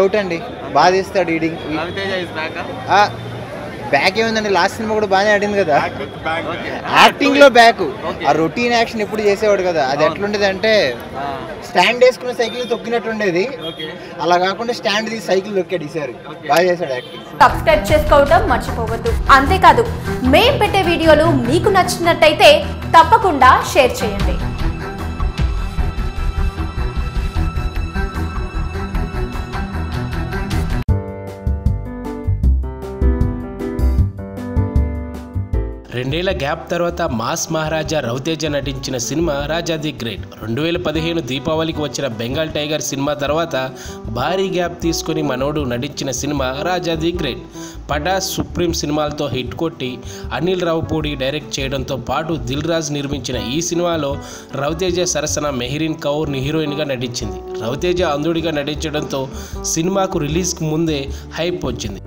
Doubt అండి బాగా తీస్తాడు ఈడింగ్ రవితేజ ఇస్ బ్యాక్ బ్యాక్ ఏముందండి లాస్ట్ సినిమా కూడా బాగానే ఆడింది కదా ఓకే యాక్టింగ్ లో బ్యాక్ Okay. ఆ రొటీన్ యాక్షన్ ఎప్పుడు చేసేవాడు కదా అది అవును. ఎట్లుండేది అంటే స్టాండ్ వేసుకున్న సైకిల్ తొక్కినట్టు ఉండేది ఓకే అలా కాకుండా స్టాండ్ తీసి సైకిల్ తొక్కాడు ఈసారి Okay. బాగా చేశాడు యాక్టింగ్ సబ్స్క్రైబ్ చేసుకోవడం మర్చిపోవద్దు అంతేకాదు మేం పెట్టే వీడియోలు మీకు నచ్చినట్టయితే తప్పకుండా షేర్ చేయండి రెండేళ్ల గ్యాప్ తర్వాత మాస్ మహారాజా రవితేజ నటించిన సినిమా రాజా ది గ్రేట్ రెండు వేల పదిహేను దీపావళికి వచ్చిన బెంగాల్ టైగర్ సినిమా తర్వాత భారీ గ్యాప్ తీసుకొని మనోడు నటించిన cinema Raja the great Pataas supreme సినిమాలతో హిట్ కొట్టి అనిల్ రావుపూడి డైరెక్ట్ చేయడంతో పాటు దిల్ రాజ్ నిర్మించిన ఈ సినిమాలో రవితేజ సరసన మెహరీన్ కౌర్ హీరోయిన్గా నటించింది రవితేజ అంధుడిగా నటించడంతో సినిమాకు రిలీజ్కి ముందే హైప్ వచ్చింది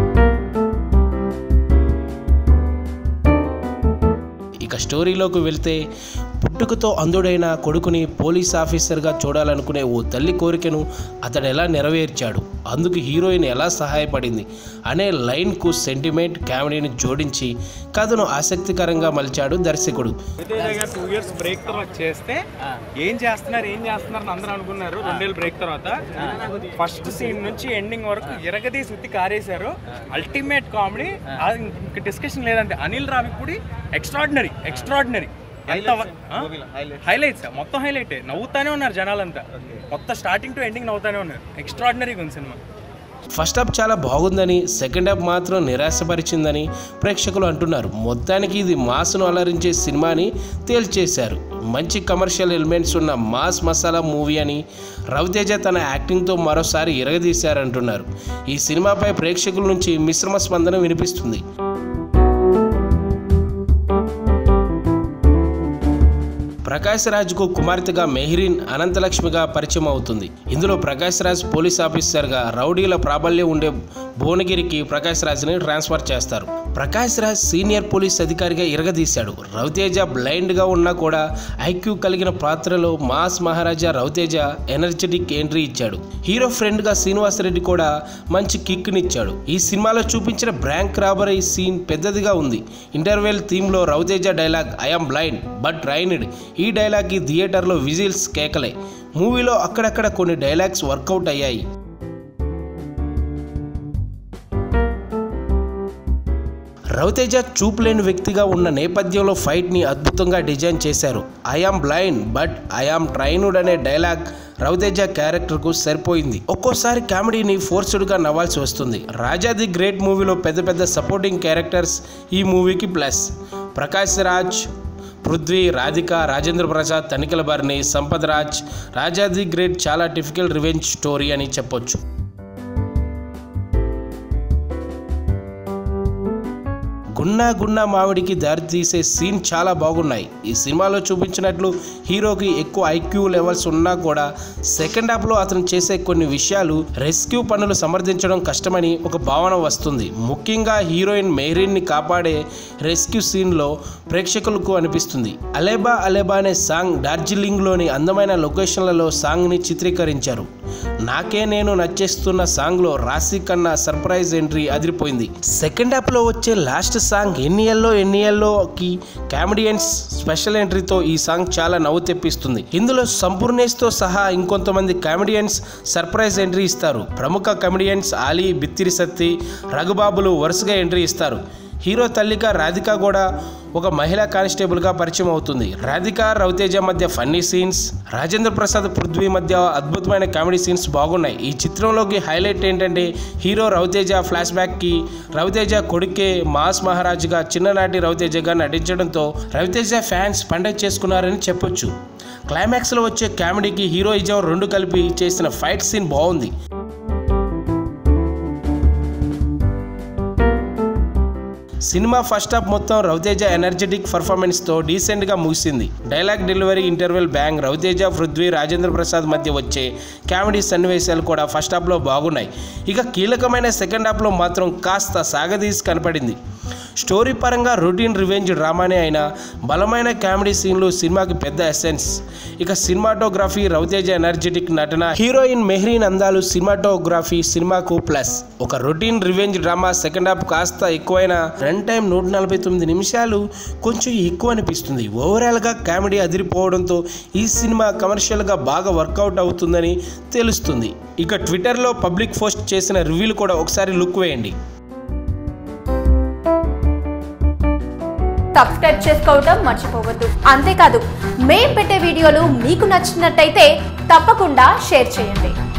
ఇక స్టోరీలోకి వెళ్తే పుట్టుకతో అంధుడైన కొడుకుని పోలీస్ ఆఫీసర్గా చూడాలనుకునే ఓ తల్లి కోరికను అతడు ఎలా నెరవేర్చాడు అందుకు హీరోయిన్ ఎలా సహాయపడింది అనే లైన్కు సెంటిమెంట్ కామెడీని జోడించి కథను ఆసక్తికరంగా మలిచాడు దర్శకుడు రవితేజ గారు టూ ఇయర్స్ బ్రేక్ తర్వాత చేస్తే ఏం చేస్తున్నారు ఏం చేస్తున్నారు అని అందరూ అనుకున్నారు రెండేళ్ళు బ్రేక్ తర్వాత ఫస్ట్ సీన్ నుంచి ఎండింగ్ వరకు ఎరగదీసి ఉత్తి కారేశారు అల్టిమేట్ కామెడీ ఇంకా డిస్కషన్ లేదంటే అనిల్ రావిపూడి ఎక్స్ట్రాడినరీ ఎక్స్ట్రాడినరీ ఎంత హైలైట్స్ మొత్తం హైలైట్ నవ్వుతానే ఉన్నారు జనాలంతా మొత్తం స్టార్టింగ్ టు ఎండింగ్ నవ్వుతానే ఉన్నారు ఎక్స్ట్రాడినరీగా ఉంది సినిమా ఫస్ట్ హాఫ్ చాలా బాగుందని సెకండ్ హాఫ్ మాత్రం నిరాశపరిచిందని ప్రేక్షకులు అంటున్నారు మొత్తానికి ఇది మాస్ను అలరించే సినిమాని తేల్చేశారు మంచి కమర్షియల్ ఎలిమెంట్స్ ఉన్న మాస్ మసాలా మూవీ అని రవితేజ తన యాక్టింగ్తో మరోసారి ఇరగదీశారంటున్నారు ఈ సినిమాపై ప్రేక్షకుల నుంచి మిశ్రమ స్పందన వినిపిస్తుంది ప్రకాష్ రాజ్కు కుమార్తెగా మెహరీన్ అనంతలక్ష్మిగా పరిచయం అవుతుంది ఇందులో ప్రకాష్ రాజ్ పోలీస్ ఆఫీసర్గా రౌడీల ప్రాబల్యం ఉండే భువనగిరికి ప్రకాష్ రాజ్ని ట్రాన్స్ఫర్ చేస్తారు ప్రకాష్ రాజ్ సీనియర్ పోలీస్ అధికారిగా ఇరగదీశాడు రవితేజ బ్లైండ్గా ఉన్నా కూడా ఐక్యూ కలిగిన పాత్రలో mass Maharaja Ravi Teja energetic entry ఇచ్చాడు హీరో ఫ్రెండ్గా శ్రీనివాసరెడ్డి కూడా మంచి కిక్నిచ్చాడు ఈ సినిమాలో చూపించిన బ్రాంక్ రాబరీ సీన్ పెద్దదిగా ఉంది ఇంటర్వెల్ థీమ్లో Ravi Teja dialogue I'm blind but trained ఈ డైలాగ్కి థియేటర్లో విజిల్స్ కేకలే మూవీలో అక్కడక్కడ కొన్ని డైలాగ్స్ వర్కౌట్ అయ్యాయి రవితేజ చూపులేని వ్యక్తిగా ఉన్న నేపథ్యంలో ఫైట్ని అద్భుతంగా డిజైన్ చేశారు I am blind but I am trained అనే డైలాగ్ రవితేజ క్యారెక్టర్కు సరిపోయింది ఒక్కోసారి కామెడీని ఫోర్స్డ్గా నవ్వాల్సి వస్తుంది రాజా ది గ్రేట్ మూవీలో పెద్ద పెద్ద సపోర్టింగ్ క్యారెక్టర్స్ ఈ మూవీకి plus Prakash Raj Prithvi Radhika Rajendra Prasad Tanikella Bharani Sampath Raj Raja the great చాలా టిపికల్ రివెంజ్ స్టోరీ అని చెప్పొచ్చు గున్నా గున్నా మామిడికి దారితీసే సీన్ చాలా బాగున్నాయి ఈ సినిమాలో చూపించినట్లు హీరోకి ఎక్కువ ఐక్యూ లెవెల్స్ ఉన్నా కూడా సెకండ్ హాఫ్లో అతను చేసే కొన్ని విషయాలు రెస్క్యూ పనులు సమర్థించడం కష్టమని ఒక భావన వస్తుంది ముఖ్యంగా హీరోయిన్ మెహరీన్ని కాపాడే రెస్క్యూ సీన్లో ప్రేక్షకులకు అనిపిస్తుంది అలేబా అలేబా అనే సాంగ్ డార్జిలింగ్లోని అందమైన లొకేషన్లలో సాంగ్ని చిత్రీకరించారు నాకే నేను నచ్చేస్తున్న సాంగ్లో రాశి కన్నా సర్ప్రైజ్ ఎంట్రీ అదిరిపోయింది సెకండ్ హాఫ్లో వచ్చే లాస్ట్ సాంగ్ ఎన్నియల్లో ఎన్నియల్లోకి కామెడియన్స్ స్పెషల్ ఎంట్రీతో ఈ సాంగ్ చాలా నవ్వు తెప్పిస్తుంది ఇందులో సంపూర్ణేష్తో సహా ఇంకొంతమంది కామెడియన్స్ సర్ప్రైజ్ ఎంట్రీ ఇస్తారు ప్రముఖ కామెడియన్స్ ఆలీ బిత్తిరి సత్తి రఘుబాబులు వరుసగా ఎంట్రీ ఇస్తారు హీరో తల్లిక రాధిక కూడా ఒక మహిళా కానిస్టేబుల్గా పరిచయం అవుతుంది రాధిక రవితేజ మధ్య ఫన్నీ సీన్స్ రాజేంద్ర ప్రసాద్ పృథ్వీ మధ్య అద్భుతమైన కామెడీ సీన్స్ బాగున్నాయి ఈ చిత్రంలోకి హైలైట్ ఏంటంటే హీరో రవితేజ ఫ్లాష్ బ్యాక్కి రవితేజ కొడుకే మాస్ మహారాజుగా చిన్ననాటి రవితేజగా నటించడంతో రవితేజ ఫ్యాన్స్ పండగ చేసుకున్నారని చెప్పొచ్చు క్లైమాక్స్లో వచ్చే కామెడీకి హీరోయిజం రెండు కలిపి చేసిన ఫైట్ సీన్ బాగుంది సినిమా ఫస్ట్ హాఫ్ మొత్తం రవితేజ ఎనర్జెటిక్ పర్ఫార్మెన్స్తో డీసెంట్గా ముగిసింది dialogue delivery interval bang Ravi Teja Prithvi Rajendra Prasad మధ్య వచ్చే కామెడీ సన్నివేశాలు కూడా ఫస్ట్ హాఫ్లో బాగున్నాయి ఇక కీలకమైన సెకండ్ హాఫ్లో మాత్రం కాస్త సాగదీసి కనపడింది స్టోరీ పరంగా రొటీన్ రివెంజ్ డ్రామానే అయినా బలమైన కామెడీ సీన్లు సినిమాకి పెద్ద ఎసెన్స్ ఇక సినిమాటోగ్రఫీ రవితేజ ఎనర్జెటిక్ నటన హీరోయిన్ మెహ్రీన్ అందాలు సినిమాటోగ్రఫీ సినిమాకు ప్లస్ ఒక routine revenge drama second half కాస్త ఎక్కువైన రన్ టైం నూట నలభై తొమ్మిది నిమిషాలు కొంచెం ఎక్కువ అనిపిస్తుంది ఓవరాల్గా కామెడీ అదిరిపోవడంతో ఈ సినిమా కమర్షియల్గా బాగా వర్కౌట్ అవుతుందని తెలుస్తుంది ఇక ట్విట్టర్లో పబ్లిక్ పోస్ట్ చేసిన రివ్యూలు కూడా ఒకసారి లుక్ వేయండి సబ్స్క్రైబ్ చేసుకోవటం మర్చిపోవద్దు అంతేకాదు మేం పెట్టే వీడియోలు మీకు నచ్చినట్టయితే తప్పకుండా షేర్ చేయండి